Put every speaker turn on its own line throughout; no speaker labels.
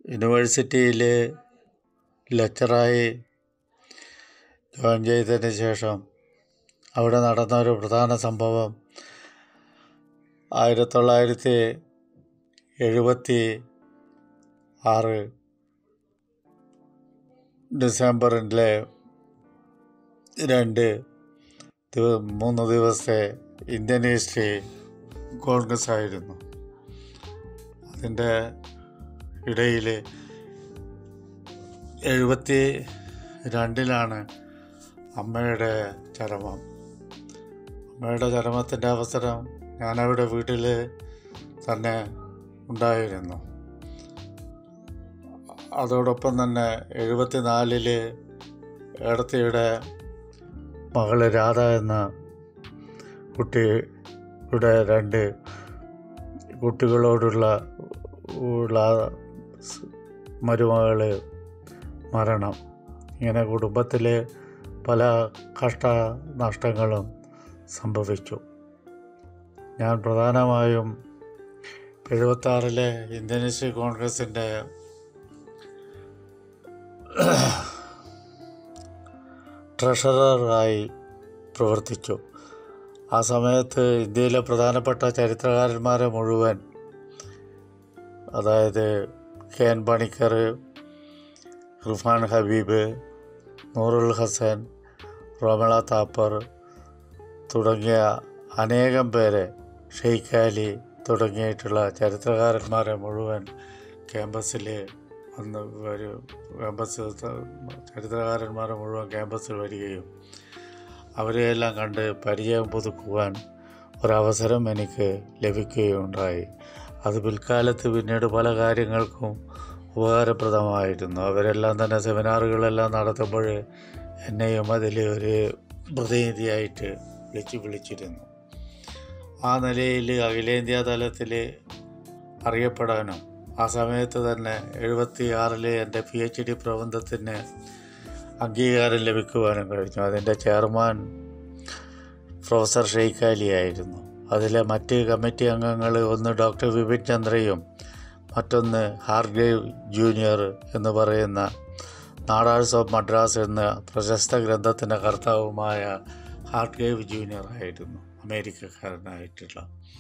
യൂണിവേഴ്സിറ്റിയിൽ ലെക്ചറായി ജോയിൻ ചെയ്തതിന് ശേഷം അവിടെ നടന്ന ഒരു പ്രധാന സംഭവം ആയിരത്തി തൊള്ളായിരത്തി എഴുപത്തി ആറ് ഡിസംബറിലെ രണ്ട് ദിവ- മൂന്ന് ദിവസത്തെ ഇന്ത്യൻ ഹിസ്റ്ററി കോൺഗ്രസ് ആയിരുന്നു അതിൻ്റെ ഇടയിൽ എഴുപത്തി രണ്ടിലാണ് അമ്മയുടെ ചരമം അമ്മയുടെ ചരമത്തിൻ്റെ അവസരം ഞാനവിടെ വീട്ടിൽ തന്നെ ഉണ്ടായിരുന്നു അതോടൊപ്പം തന്നെ എഴുപത്തി നാലില് ഏടത്തിയുടെ മകള് രാധ എന്ന കുട്ടിയുടെ രണ്ട് കുട്ടികളോടുള്ള ഉള്ള സ് മരുമകള് മരണം ഇങ്ങനെ കുടുംബത്തിൽ പല കഷ്ട നഷ്ടങ്ങളും സംഭവിച്ചു ഞാൻ പ്രധാനമായും എഴുപത്താറിലെ ഇന്ത്യൻ ഹിസ്റ്ററി കോൺഗ്രസിൻ്റെ ട്രഷററായി പ്രവർത്തിച്ചു ആ സമയത്ത് ഇന്ത്യയിലെ പ്രധാനപ്പെട്ട ചരിത്രകാരന്മാരെ മുഴുവൻ അതായത് കെ എൻ പണിക്കർ ഇർഫാൻ ഹബീബ് നൂറുൽ ഹസൻ റോമള താപ്പർ തുടങ്ങിയ അനേകം പേരെ ഷെയ്ഖ് അലി തുടങ്ങിയിട്ടുള്ള ചരിത്രകാരന്മാരെ മുഴുവൻ ക്യാമ്പസിൽ വന്ന് ഒരു ക്യാമ്പസ് ചരിത്രകാരന്മാരെ മുഴുവൻ ക്യാമ്പസിൽ വരികയും അവരെയെല്ലാം കണ്ട് പരിചയം പുതുക്കുവാൻ ഒരവസരം എനിക്ക് ലഭിക്കുകയുണ്ടായി അത് പിൽക്കാലത്ത് പിന്നീട് പല കാര്യങ്ങൾക്കും ഉപകാരപ്രദമായിരുന്നു അവരെല്ലാം തന്നെ സെമിനാറുകളെല്ലാം നടത്തുമ്പോൾ എന്നെയും അതിൽ ഒരു പ്രതിനിധിയായിട്ട് വിളിച്ച് വിളിച്ചിരുന്നു ആ നിലയിൽ അഖിലേന്ത്യാ തലത്തിൽ അറിയപ്പെടാനും ആ സമയത്ത് തന്നെ എഴുപത്തി ആറിൽ എൻ്റെ പി എച്ച് ഡി പ്രബന്ധത്തിന് അംഗീകാരം ലഭിക്കുവാനും കഴിഞ്ഞു അതിൻ്റെ ചെയർമാൻ പ്രൊഫസർ ഷെയ്ഖ് അലി ആയിരുന്നു അതിലെ മറ്റ് കമ്മിറ്റി അംഗങ്ങൾ ഒന്ന് ഡോക്ടർ വിപിൻ ചന്ദ്രയും മറ്റൊന്ന് ഹാർഗ്രേവ് ജൂനിയർ എന്ന് പറയുന്ന നാടാഴ്സ് ഓഫ് മദ്രാസ് എന്ന പ്രശസ്ത ഗ്രന്ഥത്തിൻ്റെ കർത്താവുമായ ഹാർഗ്രേവ് ജൂനിയർ ആയിരുന്നു അമേരിക്കക്കാരനായിട്ടുള്ള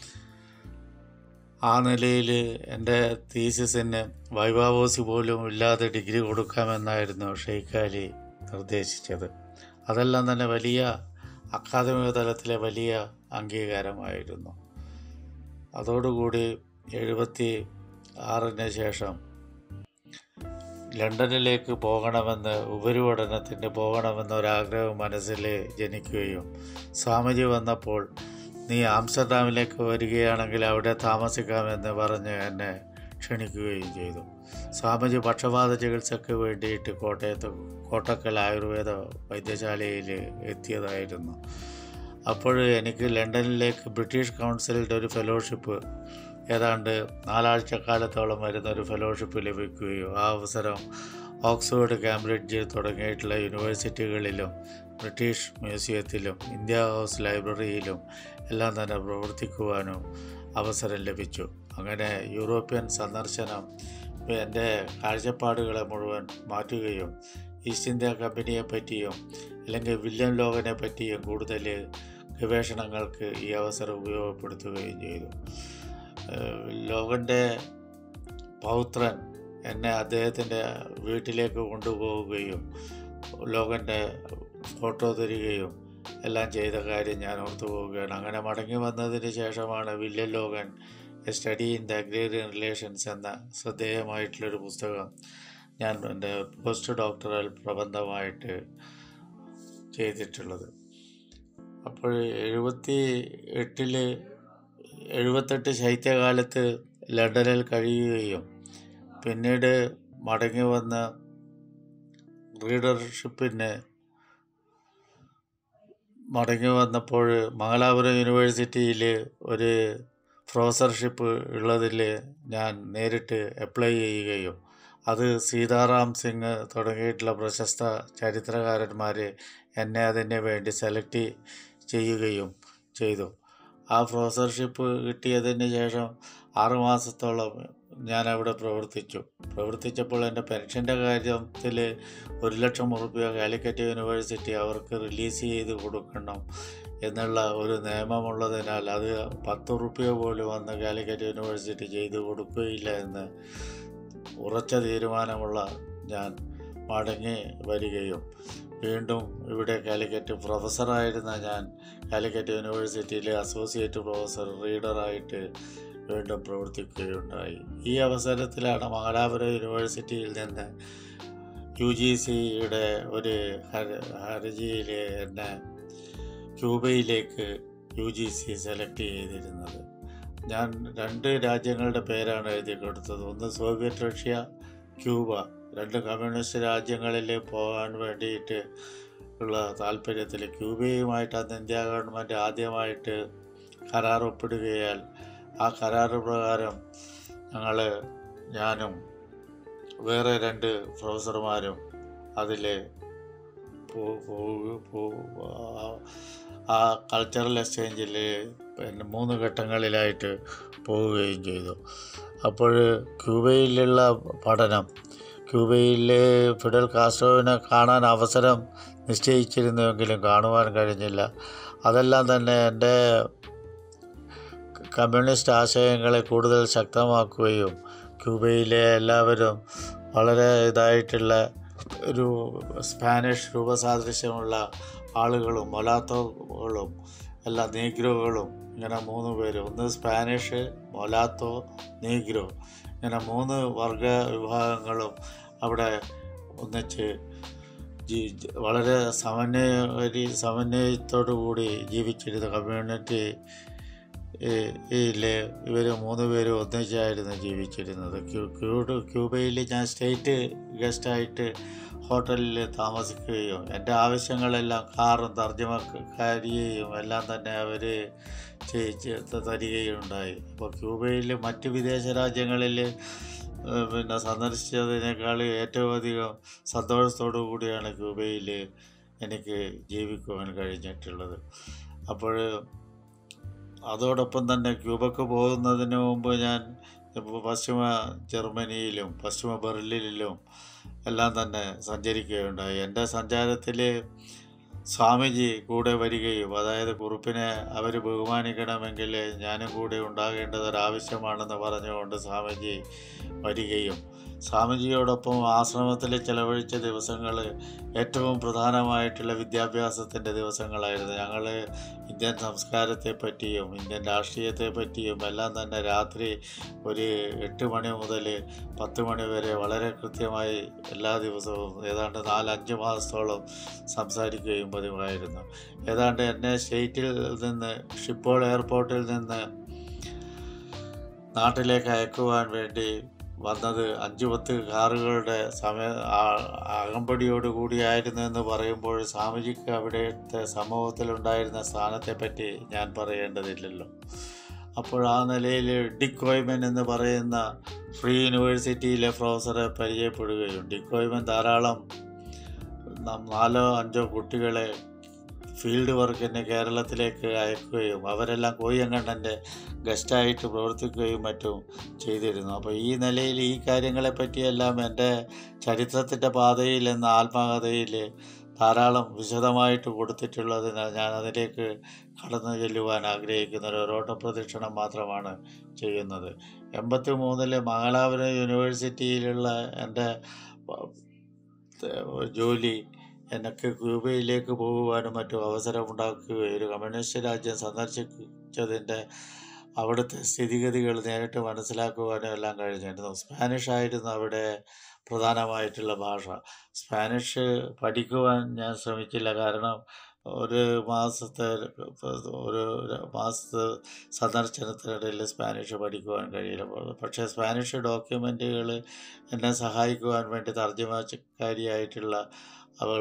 ആ നിലയിൽ എൻ്റെ തീസിസിന് വൈവാവോസി പോലും ഇല്ലാതെ ഡിഗ്രി കൊടുക്കാമെന്നായിരുന്നു ഷെയ്ഖ് അലി നിർദ്ദേശിച്ചത് അതെല്ലാം തന്നെ വലിയ അക്കാദമിക തലത്തിലെ വലിയ അംഗീകാരമായിരുന്നു അതോടുകൂടി എഴുപത്തി ആറിന് ശേഷം ലണ്ടനിലേക്ക് പോകണമെന്ന് ഉപരിപഠനത്തിന് പോകണമെന്ന ഒരാഗ്രഹം മനസ്സിൽ ജനിക്കുകയും സ്വാമിജി വന്നപ്പോൾ നീ ആംസ്റ്റർഡാമിലേക്ക് വരികയാണെങ്കിൽ അവിടെ താമസിക്കാമെന്ന് പറഞ്ഞ് എന്നെ ക്ഷണിക്കുകയും ചെയ്തു സ്വാമിജി പക്ഷപാത ചികിത്സയ്ക്ക് വേണ്ടിയിട്ട് കോട്ടയത്ത് കോട്ടക്കൽ ആയുർവേദ വൈദ്യശാലയിൽ എത്തിയതായിരുന്നു അപ്പോൾ എനിക്ക് ലണ്ടനിലേക്ക് ബ്രിട്ടീഷ് കൗൺസിലിൻ്റെ ഒരു ഫെലോഷിപ്പ് ഏതാണ്ട് നാലാഴ്ചക്കാലത്തോളം വരുന്ന ഒരു ഫെലോഷിപ്പ് ലഭിക്കുകയും ആ അവസരം ഓക്സ്ഫോർഡ് കാംബ്രിഡ്ജ് തുടങ്ങിയിട്ടുള്ള യൂണിവേഴ്സിറ്റികളിലും ബ്രിട്ടീഷ് മ്യൂസിയത്തിലും ഇന്ത്യ ഹൗസ് ലൈബ്രറിയിലും എല്ലാം തന്നെ പ്രവർത്തിക്കുവാനും അവസരം ലഭിച്ചു അങ്ങനെ യൂറോപ്യൻ സന്ദർശനം എൻ്റെ കാഴ്ചപ്പാടുകളെ മുഴുവൻ മാറ്റുകയും ഈസ്റ്റ് ഇന്ത്യ കമ്പനിയെ പറ്റിയും അല്ലെങ്കിൽ വില്യം ലോഗനെ പറ്റിയും കൂടുതൽ ഗവേഷണങ്ങൾക്ക് ഈ അവസരം ഉപയോഗപ്പെടുത്തുകയും ചെയ്തു ഏഹ് ലോകൻ്റെ പൗത്രൻ എന്നെ അദ്ദേഹത്തിൻ്റെ വീട്ടിലേക്ക് കൊണ്ടുപോവുകയും ലോകൻ്റെ ഫോട്ടോ തരികയും എല്ലാം ചെയ്ത കാര്യം ഞാൻ ഓർത്തു പോവുകയാണ് അങ്ങനെ മടങ്ങി വന്നതിന് ശേഷമാണ് William Logan a study in the agrarian relations എന്ന ശ്രദ്ധേയമായിട്ടുള്ളൊരു പുസ്തകം ഞാൻ എൻ്റെ പോസ്റ്റ് ഡോക്ടറൽ പ്രബന്ധമായിട്ട് ചെയ്തിട്ടുള്ളത് അപ്പോൾ എഴുപത്തി എട്ടില് എഴുപത്തെട്ട് ശൈത്യകാലത്ത് ലണ്ടനിൽ കഴിയുകയും പിന്നീട് മടങ്ങി വന്ന റീഡർഷിപ്പിന് മടങ്ങി വന്നപ്പോൾ മംഗലാപുരം യൂണിവേഴ്സിറ്റിയിൽ ഒരു പ്രൊഫസർഷിപ്പ് ഉള്ളതിൽ ഞാൻ നേരിട്ട് അപ്ലൈ ചെയ്യുകയും അത് സീതാറാം സിംഗ് തുടങ്ങിയിട്ടുള്ള പ്രശസ്ത ചരിത്രകാരന്മാർ എന്നെ അതിന് വേണ്ടി സെലക്ട് ചെയ്യുകയും ചെയ്തു ആ പ്രൊഫസർഷിപ്പ് കിട്ടിയതിന് ശേഷം ആറുമാസത്തോളം ഞാൻ അവിടെ പ്രവർത്തിച്ചു പ്രവർത്തിച്ചപ്പോൾ എൻ്റെ പെൻഷൻ്റെ കാര്യത്തിൽ ഒരു ലക്ഷം റുപ്യ കാലിക്കറ്റ് യൂണിവേഴ്സിറ്റി അവർക്ക് റിലീസ് ചെയ്ത് കൊടുക്കണം എന്നുള്ള ഒരു നിയമമുള്ളതിനാൽ അത് പത്ത് റുപ്യ പോലും അന്ന് കാലിക്കറ്റ് യൂണിവേഴ്സിറ്റി ചെയ്തു കൊടുക്കുകയില്ല എന്ന് ഉറച്ച തീരുമാനമുള്ള ഞാൻ മടങ്ങി വരികയും വീണ്ടും ഇവിടെ കാലിക്കറ്റ് പ്രൊഫസറായിരുന്ന ഞാൻ കാലിക്കറ്റ് യൂണിവേഴ്സിറ്റിയിലെ അസോസിയേറ്റ് പ്രൊഫസർ റീഡറായിട്ട് വീണ്ടും പ്രവർത്തിക്കുകയുണ്ടായി ഈ അവസരത്തിലാണ് മംഗലാപുരം യൂണിവേഴ്സിറ്റിയിൽ നിന്ന് യു ജി സിയുടെ ഒരു ഹര- ഹർജിയിൽ എന്നെ ക്യൂബയിലേക്ക് യു ജി സി സെലക്ട് ചെയ്തിരുന്നത് ഞാൻ രണ്ട് രാജ്യങ്ങളുടെ പേരാണ് എഴുതി കൊടുത്തത് ഒന്ന് സോവിയറ്റ് റഷ്യ ക്യൂബ രണ്ട് കമ്മ്യൂണിസ്റ്റ് രാജ്യങ്ങളിൽ പോകാൻ വേണ്ടിയിട്ട് ഉള്ള താല്പര്യത്തിൽ ക്യൂബയുമായിട്ട് അന്ന് ഇന്ത്യ ഗവൺമെൻറ് ആദ്യമായിട്ട് കരാർ ഒപ്പിടുകയാൽ ആ കരാർ പ്രകാരം ഞങ്ങൾ ഞാനും വേറെ രണ്ട് പ്രൊഫസർമാരും അതിൽ ആ കൾച്ചറൽ എക്സ്ചേഞ്ചിൽ പിന്നെ മൂന്ന് ഘട്ടങ്ങളിലായിട്ട് പോവുകയും ചെയ്തു അപ്പോൾ ക്യൂബയിലുള്ള പഠനം ക്യൂബയിൽ ഫിഡൽ കാസ്ട്രോവിനെ കാണാൻ അവസരം നിശ്ചയിച്ചിരുന്നുവെങ്കിലും കാണുവാൻ കഴിഞ്ഞില്ല അതെല്ലാം തന്നെ എൻ്റെ കമ്മ്യൂണിസ്റ്റ് ആശയങ്ങളെ കൂടുതൽ ശക്തമാക്കുകയും ക്യൂബയിലെ എല്ലാവരും വളരെ ഇതായിട്ടുള്ള ഒരു സ്പാനിഷ് രൂപസാദൃശ്യമുള്ള ആളുകളും മൊലാത്തോകളും എല്ലാ നീഗ്രോകളും ഇങ്ങനെ മൂന്ന് പേര് ഒന്ന് സ്പാനിഷ് മൊലാത്തോ നീഗ്രോ ഇങ്ങനെ മൂന്ന് വർഗ വിഭാഗങ്ങളും അവിടെ ഒന്നിച്ച് ജീ വളരെ സമന്വയ സമന്വയത്തോടു കൂടി ജീവിച്ചിരുന്ന കമ്മ്യൂണിറ്റി യിലെ ഇവർ മൂന്ന് പേരും ഒന്നിച്ചായിരുന്നു ജീവിച്ചിരുന്നത് ക്യൂ ക്യൂഡ് ക്യൂബയിൽ ഞാൻ സ്റ്റേറ്റ് ഗസ്റ്റായിട്ട് ഹോട്ടലിൽ താമസിക്കുകയും എൻ്റെ ആവശ്യങ്ങളെല്ലാം കാറും തർജ്ജമക്കാരിയെയും എല്ലാം തന്നെ അവർ തരികയുണ്ടായി അപ്പോൾ ക്യൂബയിൽ മറ്റ് വിദേശ രാജ്യങ്ങളിൽ ഏഹ്, പിന്നെ സന്ദർശിച്ചതിനേക്കാൾ ഏറ്റവും അധികം സന്തോഷത്തോടു കൂടിയാണ് ക്യൂബയിൽ എനിക്ക് ജീവിക്കുവാൻ കഴിഞ്ഞിട്ടുള്ളത് അപ്പോൾ അതോടൊപ്പം തന്നെ ക്യൂബക്ക് പോകുന്നതിന് മുമ്പ് ഞാൻ ഇപ്പോൾ പശ്ചിമ ജർമ്മനിയിലും പശ്ചിമ ബെർലിനിലും എല്ലാം തന്നെ സഞ്ചരിക്കുകയുണ്ടായി എൻ്റെ സഞ്ചാരത്തിൽ സ്വാമിജി കൂടെ വരികയും അതായത് കുറുപ്പിനെ അവർ ബഹുമാനിക്കണമെങ്കിൽ ഞാനും കൂടെ ഉണ്ടാകേണ്ടത് ഒരാവശ്യമാണെന്ന് പറഞ്ഞുകൊണ്ട് സ്വാമിജി വരികയും സ്വാമിജിയോടൊപ്പം ആശ്രമത്തിൽ ചെലവഴിച്ച ദിവസങ്ങൾ ഏറ്റവും പ്രധാനമായിട്ടുള്ള വിദ്യാഭ്യാസത്തിൻ്റെ ദിവസങ്ങളായിരുന്നു ഞങ്ങൾ ഇന്ത്യൻ സംസ്കാരത്തെ പറ്റിയും ഇന്ത്യൻ രാഷ്ട്രീയത്തെ പറ്റിയും എല്ലാം തന്നെ രാത്രി ഒരു എട്ട് മണി മുതൽ പത്ത് മണി വരെ വളരെ കൃത്യമായി എല്ലാ ദിവസവും ഏതാണ്ട് നാലഞ്ച് മാസത്തോളം സംസാരിക്കുകയും പതിവായിരുന്നു ഏതാണ്ട് എന്നെ സ്റ്റേറ്റിൽ നിന്ന് ഷിപ്പോൾ എയർപോർട്ടിൽ നിന്ന് നാട്ടിലേക്ക് അയക്കുവാൻ വേണ്ടി വന്നത് അഞ്ച് പത്ത് കാറുകളുടെ സമയ ആ- അകമ്പടിയോട് കൂടിയായിരുന്നു എന്ന് പറയുമ്പോൾ സ്വാമിജിക്ക് അവിടുത്തെ സമൂഹത്തിലുണ്ടായിരുന്ന സ്ഥാനത്തെപ്പറ്റി ഞാൻ പറയേണ്ടതില്ലല്ലോ അപ്പോൾ ആ നിലയിൽ ഡിക്കോയ്മൻ എന്ന് പറയുന്ന ഫ്രീ യൂണിവേഴ്സിറ്റിയിലെ പ്രൊഫസറെ പരിചയപ്പെടുകയും ഡിക്കോയ്മൻ ധാരാളം ന- നാലോ അഞ്ചോ കുട്ടികളെ ഫീൽഡ് വർക്കിന് കേരളത്തിലേക്ക് അയക്കുകയും അവരെല്ലാം കോയ്യങ്കണ്ണൻ്റെ ഗസ്റ്റായിട്ട് പ്രവർത്തിക്കുകയും മറ്റും ചെയ്തിരുന്നു അപ്പോൾ ഈ നിലയിൽ ഈ കാര്യങ്ങളെ പറ്റിയെല്ലാം എൻ്റെ ചരിത്രത്തിൻ്റെ പാതയിൽ എന്ന ആത്മകഥയിൽ ധാരാളം വിശദമായിട്ട് കൊടുത്തിട്ടുള്ളതിനാൽ ഞാൻ അതിലേക്ക് കടന്നു ചെല്ലുവാൻ ആഗ്രഹിക്കുന്ന ഒരു ഓരോട്ടപ്രദക്ഷിണം മാത്രമാണ് ചെയ്യുന്നത് എൺപത്തി മൂന്നില് മംഗലാപുരം യൂണിവേഴ്സിറ്റിയിലുള്ള എൻ്റെ പ- ജോലി എനിക്ക് ക്യൂബയിലേക്ക് പോകുവാനും മറ്റും അവസരമുണ്ടാക്കുകയും ഒരു കമ്മ്യൂണിസ്റ്റ് രാജ്യം സന്ദർശിച്ചതിൻ്റെ അവിടുത്തെ സ്ഥിതിഗതികൾ നേരിട്ട് മനസ്സിലാക്കുവാനും എല്ലാം കഴിഞ്ഞിരുന്നു സ്പാനിഷ് ആയിരുന്നു അവിടെ പ്രധാനമായിട്ടുള്ള ഭാഷ സ്പാനിഷ് പഠിക്കുവാൻ ഞാൻ ശ്രമിച്ചില്ല കാരണം ഒരു മാസത്തെ ഒരു മാസത്തെ സന്ദർശനത്തിനിടയിൽ സ്പാനിഷ് പഠിക്കുവാൻ കഴിയില്ല പക്ഷേ സ്പാനിഷ് ഡോക്യുമെൻറ്റുകൾ എന്നെ സഹായിക്കുവാൻ വേണ്ടി തർജ്ജമക്കാരിയായിട്ടുള്ള അവൾ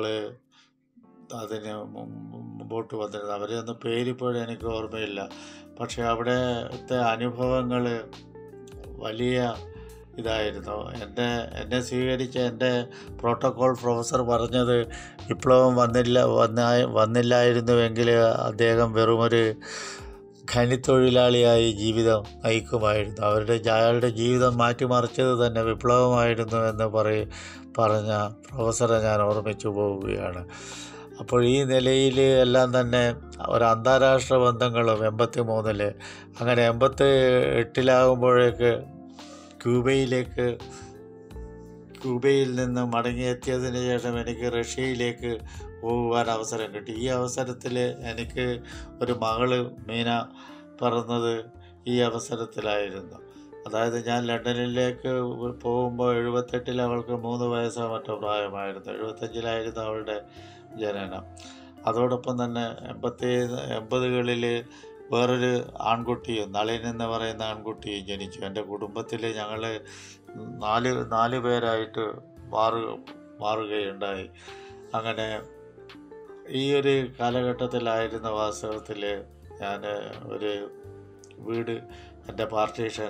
അതിന് മും- മുമ്പോട്ട് വന്നിരുന്നു അവരെ ഒന്നും പേരിപ്പോഴും എനിക്ക് ഓർമ്മയില്ല പക്ഷേ അവിടുത്തെ അനുഭവങ്ങൾ വലിയ ഇതായിരുന്നു എൻ്റെ എന്നെ സ്വീകരിച്ച എൻ്റെ പ്രോട്ടോകോൾ പ്രൊഫസർ പറഞ്ഞത് വിപ്ലവം വന്നില്ല വന്ന വന്നില്ലായിരുന്നുവെങ്കിൽ അദ്ദേഹം വെറുമൊരു ഖനിത്തൊഴിലാളിയായി ജീവിതം നയിക്കുമായിരുന്നു അവരുടെ അയാളുടെ ജീവിതം മാറ്റിമറിച്ചത് തന്നെ വിപ്ലവമായിരുന്നു എന്ന് പറയ പറഞ്ഞ പ്രൊഫസറെ ഞാൻ ഓർമ്മിച്ചു പോവുകയാണ് അപ്പോൾ ഈ നിലയിൽ എല്ലാം തന്നെ ഒരു അന്താരാഷ്ട്ര ബന്ധങ്ങളും എൺപത്തി മൂന്നില് അങ്ങനെ എൺപത്തി എട്ടിലാകുമ്പോഴേക്ക് ക്യൂബയിലേക്ക് ക്യൂബയിൽ നിന്ന് മടങ്ങിയെത്തിയതിന് ശേഷം എനിക്ക് റഷ്യയിലേക്ക് പോകുവാൻ അവസരം കിട്ടി ഈ അവസരത്തിൽ എനിക്ക് ഒരു മകള് മീന പിറന്നത് ഈ അവസരത്തിലായിരുന്നു അതായത് ഞാൻ ലണ്ടനിലേക്ക് പോകുമ്പോൾ എഴുപത്തെട്ടിൽ അവൾക്ക് മൂന്ന് വയസ്സോ മറ്റോ പ്രായമായിരുന്നു എഴുപത്തഞ്ചിലായിരുന്നു അവളുടെ ജനനം അതോടൊപ്പം തന്നെ എൺപത്തി എൺപതുകളിൽ വേറൊരു ആൺകുട്ടിയും നളിൻ എന്ന് പറയുന്ന ആൺകുട്ടിയും ജനിച്ചു എൻ്റെ കുടുംബത്തിൽ ഞങ്ങൾ നാല് നാല് പേരായിട്ട് മാറു മാറുകയുണ്ടായി അങ്ങനെ ഈ ഒരു കാലഘട്ടത്തിലായിരുന്ന വാസ്തവത്തിൽ ഞാൻ ഒരു വീട് എൻ്റെ പാർട്ടീഷൻ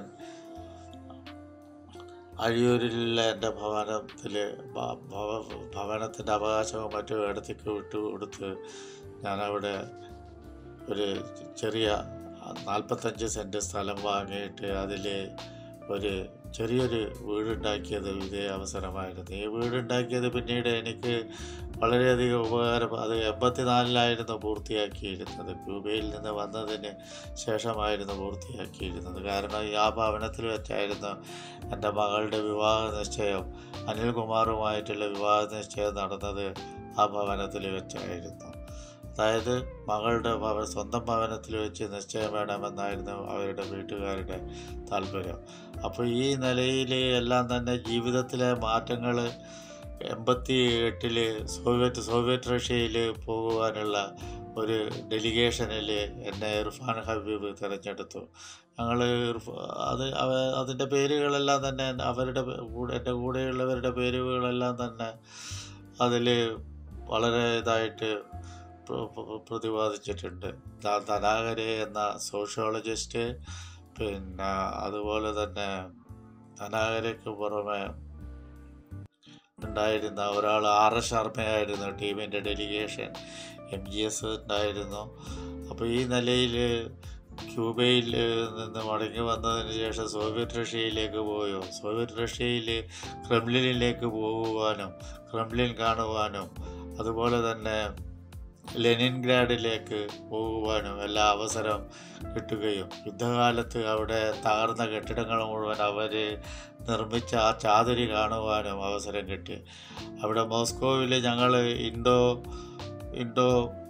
അഴിയൂരിലുള്ള എൻ്റെ ഭവനത്തിൽ ഭവനത്തിൻ്റെ അവകാശവും മറ്റും ഇടത്തേക്ക് വിട്ടു കൊടുത്ത് ഞാനവിടെ ഒരു ചെറിയ നാൽപ്പത്തഞ്ച് സെൻറ്റ് സ്ഥലം വാങ്ങിയിട്ട് അതിൽ ഒരു ചെറിയൊരു വീടുണ്ടാക്കിയത് ഇതേ അവസരമായിരുന്നു ഈ വീടുണ്ടാക്കിയത് പിന്നീട് എനിക്ക് വളരെയധികം ഉപകാരം അത് എൺപത്തിനാലിലായിരുന്നു പൂർത്തിയാക്കിയിരുന്നത് ക്യൂബയിൽ നിന്ന് വന്നതിന് ശേഷമായിരുന്നു പൂർത്തിയാക്കിയിരുന്നത് കാരണം ഈ ആ ഭവനത്തിൽ വെച്ചായിരുന്നു എൻ്റെ മകളുടെ വിവാഹ നിശ്ചയം അനിൽകുമാറുമായിട്ടുള്ള വിവാഹ നിശ്ചയം നടന്നത് ആ ഭവനത്തിൽ വെച്ചായിരുന്നു അതായത് മകളുടെ ഭവ സ്വന്തം ഭവനത്തിൽ വെച്ച് നിശ്ചയം വേണമെന്നായിരുന്നു അവരുടെ വീട്ടുകാരുടെ താല്പര്യം അപ്പോൾ ഈ നിലയിൽ എല്ലാം തന്നെ ജീവിതത്തിലെ മാറ്റങ്ങൾ എൺപത്തി എട്ടിൽ സോവിയറ്റ് സോവിയറ്റ് റഷ്യയിൽ പോകുവാനുള്ള ഒരു ഡെലിഗേഷനിൽ എന്നെ ഇർഫാൻ ഹബീബ് തിരഞ്ഞെടുത്തു ഞങ്ങൾ അത് അവ അതിൻ്റെ പേരുകളെല്ലാം തന്നെ അവരുടെ കൂടെ എൻ്റെ കൂടെയുള്ളവരുടെ പേരുകളെല്ലാം തന്നെ അതിൽ വളരെ ഇതായിട്ട് പ്രതിപാദിച്ചിട്ടുണ്ട് ധനാകരെ എന്ന സോഷ്യോളജിസ്റ്റ് പിന്നെ അതുപോലെ തന്നെ ധനാകരയ്ക്ക് പുറമെ ഉണ്ടായിരുന്ന ഒരാൾ ആർ എസ് ശർമ്മയായിരുന്നു ടീമിൻ്റെ ഡെലിഗേഷൻ എം ജി എസ് ഉണ്ടായിരുന്നു അപ്പോൾ ഈ നിലയിൽ ക്യൂബയിൽ നിന്ന് മടങ്ങി വന്നതിന് ശേഷം സോവിയറ്റ് റഷ്യയിലേക്ക് പോയോ സോവിയറ്റ് റഷ്യയിൽ ക്രെംലിനിലേക്ക് പോകുവാനും ക്രെംലിൻ കാണുവാനും അതുപോലെ തന്നെ ലെനിൻഗ്രാഡിലേക്ക് പോകുവാനും എല്ലാ അവസരം കിട്ടുകയും യുദ്ധകാലത്ത് അവിടെ തകർന്ന കെട്ടിടങ്ങൾ മുഴുവൻ അവർ നിർമ്മിച്ച ആ ചാതുരി കാണുവാനും അവസരം കിട്ടി അവിടെ മോസ്കോവിൽ ഞങ്ങൾ ഇൻഡോ ഇൻഡോ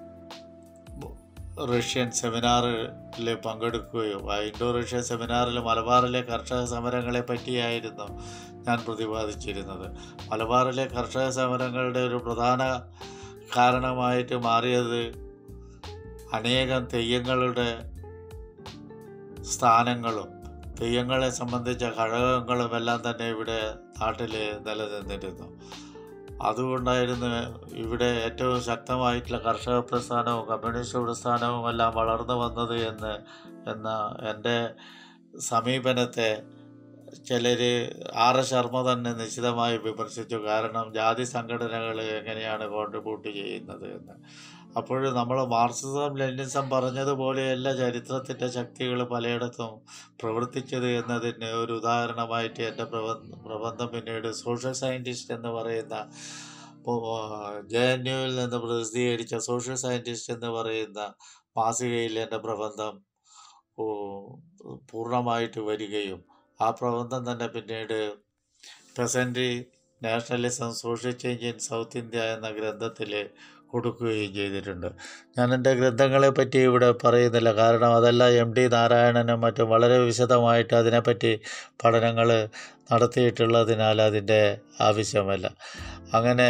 റഷ്യൻ സെമിനാറിൽ പങ്കെടുക്കുകയും ആ ഇൻഡോ റഷ്യൻ സെമിനാറിൽ മലബാറിലെ കർഷക സമരങ്ങളെ പറ്റിയായിരുന്നു ഞാൻ പ്രതിപാദിച്ചിരുന്നത് മലബാറിലെ കർഷക സമരങ്ങളുടെ ഒരു പ്രധാന കാരണമായിട്ട് മാറിയത് അനേകം തെയ്യങ്ങളുടെ സ്ഥാനങ്ങളും തെയ്യങ്ങളെ സംബന്ധിച്ച ഘടകങ്ങളും എല്ലാം തന്നെ ഇവിടെ നാട്ടിൽ നിലനിന്നിരുന്നു അതുകൊണ്ടായിരുന്നു ഇവിടെ ഏറ്റവും ശക്തമായിട്ടുള്ള കർഷക പ്രസ്ഥാനവും കമ്മ്യൂണിസ്റ്റ് പ്രസ്ഥാനവും എല്ലാം വളർന്നു വന്നത് എന്ന് എന്ന എൻ്റെ സമീപനത്തെ ചിലർ ആർ എസ് ശർമ്മ തന്നെ നിശ്ചിതമായി വിമർശിച്ചു കാരണം ജാതി സംഘടനകൾ എങ്ങനെയാണ് കോൺട്രിബ്യൂട്ട് ചെയ്യുന്നത് എന്ന് അപ്പോൾ നമ്മൾ മാർക്സിസം ലെനിസം പറഞ്ഞതുപോലെയല്ല ചരിത്രത്തിൻ്റെ ശക്തികൾ പലയിടത്തും പ്രവർത്തിച്ചത് എന്നതിന് ഒരു ഉദാഹരണമായിട്ട് എൻ്റെ പ്രബന്ധം പ്രബന്ധം പിന്നീട് സോഷ്യൽ സയൻറ്റിസ്റ്റ് എന്ന് പറയുന്ന ജെ എൻ യുവിൽ നിന്ന് പ്രസിദ്ധീകരിച്ച സോഷ്യൽ സയൻറ്റിസ്റ്റ് എന്ന് പറയുന്ന മാസികയിൽ എൻ്റെ പ്രബന്ധം പൂർണ്ണമായിട്ട് വരികയും ആ പ്രബന്ധം തന്നെ പിന്നീട് peasantry nationalism social change in south India എന്ന ഗ്രന്ഥത്തിൽ കൊടുക്കുകയും ചെയ്തിട്ടുണ്ട് ഞാൻ എൻ്റെ ഗ്രന്ഥങ്ങളെ പറ്റി ഇവിടെ പറയുന്നില്ല കാരണം അതെല്ലാം എം ഡി നാരായണനും മറ്റും വളരെ വിശദമായിട്ട് അതിനെപ്പറ്റി പഠനങ്ങൾ നടത്തിയിട്ടുള്ളതിനാൽ അതിൻ്റെ ആവശ്യമല്ല അങ്ങനെ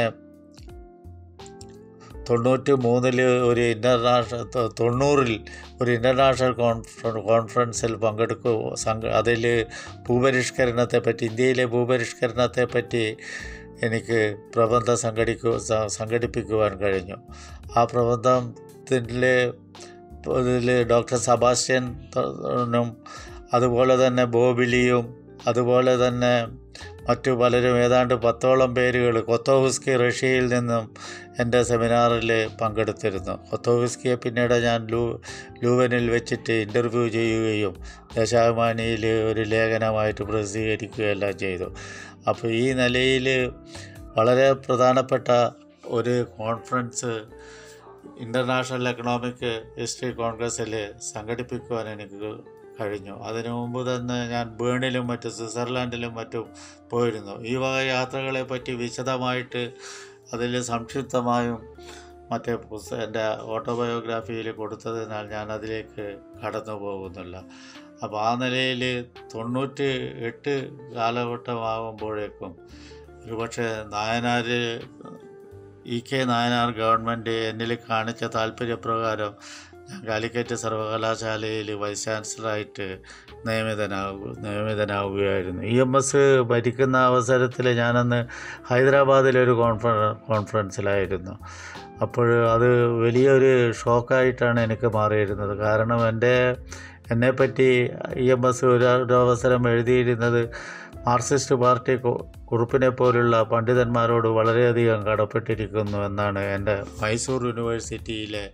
തൊണ്ണൂറ്റി മൂന്നിൽ ഒരു ഇൻ്റർനാഷണൽ തൊണ്ണൂറിൽ ഒരു ഇൻ്റർനാഷണൽ കോൺഫറ കോൺഫറൻസിൽ പങ്കെടുക്കുക സംഘ അതിൽ ഭൂപരിഷ്കരണത്തെ പറ്റി ഇന്ത്യയിലെ ഭൂപരിഷ്കരണത്തെ പറ്റി എനിക്ക് പ്രബന്ധം സംഘടിക്കു സംഘടിപ്പിക്കുവാൻ കഴിഞ്ഞു ആ പ്രബന്ധത്തിൽ ഇതിൽ ഡോക്ടർ സബാസ്റ്റ്യനും അതുപോലെ തന്നെ ബോബിലിയും അതുപോലെ തന്നെ മറ്റു പലരും ഏതാണ്ട് പത്തോളം പേരുകൾ കൊത്തോവിസ്കി റഷ്യയിൽ നിന്നും എൻ്റെ സെമിനാറിൽ പങ്കെടുത്തിരുന്നു കൊത്തോവിസ്കിയെ പിന്നീട് ഞാൻ ലൂ ലൂവനിൽ വെച്ചിട്ട് ഇൻ്റർവ്യൂ ചെയ്യുകയും ദേശാഭിമാനിയിൽ ഒരു ലേഖനമായിട്ട് പ്രസിദ്ധീകരിക്കുകയെല്ലാം ചെയ്തു അപ്പോൾ ഈ നിലയിൽ വളരെ പ്രധാനപ്പെട്ട ഒരു കോൺഫറൻസ് ഇൻ്റർനാഷണൽ എക്കണോമിക് ഹിസ്റ്ററി കോൺഗ്രസ്സിൽ സംഘടിപ്പിക്കുവാൻ എനിക്ക് കഴിഞ്ഞു അതിനു മുമ്പ് തന്നെ ഞാൻ ബേണിലും മറ്റും സ്വിറ്റ്സർലാൻഡിലും മറ്റും പോയിരുന്നു ഈ വക യാത്രകളെ പറ്റി വിശദമായിട്ട് അതിൽ സംക്ഷിപ്തമായും മറ്റേ പുസ്തകം എൻ്റെ ഓട്ടോബയോഗ്രാഫിയിൽ കൊടുത്തതിനാൽ ഞാൻ അതിലേക്ക് കടന്നു പോകുന്നില്ല അപ്പോൾ ആ നിലയിൽ തൊണ്ണൂറ്റി എട്ട് കാലഘട്ടമാകുമ്പോഴേക്കും ഒരുപക്ഷെ Nayanar E K Nayanar government എന്നിൽ കാണിച്ച താല്പര്യപ്രകാരം ഞാൻ കാലിക്കറ്റ് സർവകലാശാലയിൽ വൈസ് ചാൻസലറായിട്ട് നിയമിതനാകു നിയമിതനാവുകയായിരുന്നു ഇ എം എസ് ഭരിക്കുന്ന അവസരത്തിൽ ഞാനന്ന് ഹൈദരാബാദിലൊരു കോൺഫറ കോൺഫറൻസിലായിരുന്നു അപ്പോൾ അത് വലിയൊരു ഷോക്കായിട്ടാണ് എനിക്ക് മാറിയിരുന്നത് കാരണം എൻ്റെ എന്നെപ്പറ്റി ഇ എം എസ് ഒരു ഒരു അവസരം എഴുതിയിരുന്നത് മാർക്സിസ്റ്റ് പാർട്ടി കു- കുറുപ്പിനെ പോലുള്ള പണ്ഡിതന്മാരോട് വളരെയധികം കടപ്പെട്ടിരിക്കുന്നു എന്നാണ് എൻ്റെ മൈസൂർ യൂണിവേഴ്സിറ്റിയിലെ